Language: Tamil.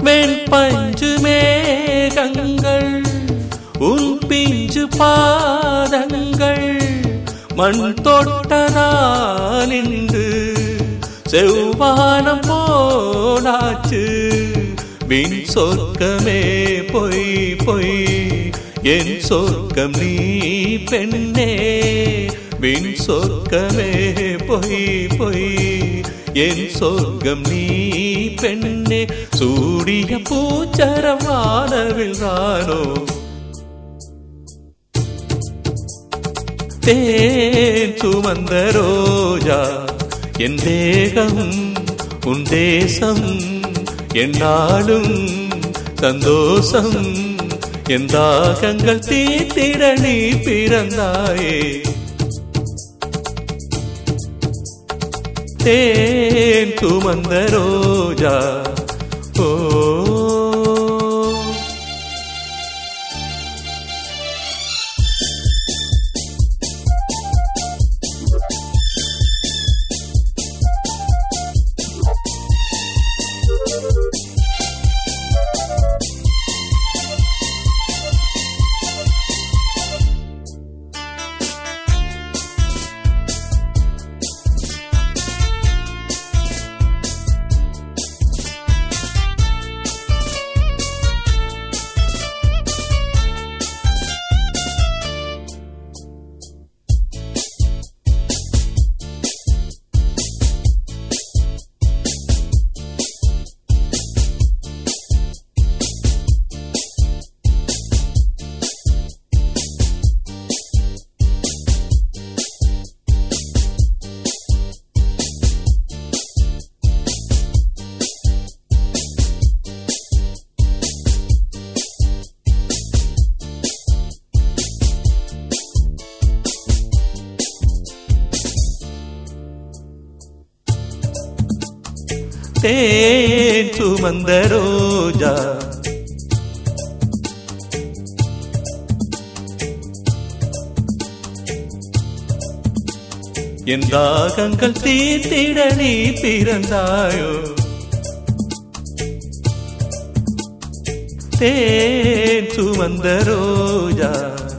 வெண் பஞ்சு மேகங்கள் உன் பிஞ்சு பாதங்கள் மண் தொட்டதான் நின்று செவ்வானம் போனாச்சு வின் சொர்க்கமே பொய் பொய் என் சொர்க்கம் நீ பெண்ணே வின் சொர்க்கமே பொய் பொய் என் சொர்க்கம் நீ பெண்ணே சூடிய பூச்சரம் வானவில் ரானோ தேன் சுமந்த ரோஜா என் தேகம் உன் தேசம் என்னாலும் சந்தோஷம் என் தாகங்கள் தீத்திட நீ பிறந்தாயே தேன் சுமந்த ரோஜா ஓ தேன் சுமந்த ரோஜா என் தாகங்கள் தீர்த்திட நீ பிறந்தாயோ தேன் சுமந்த ரோஜா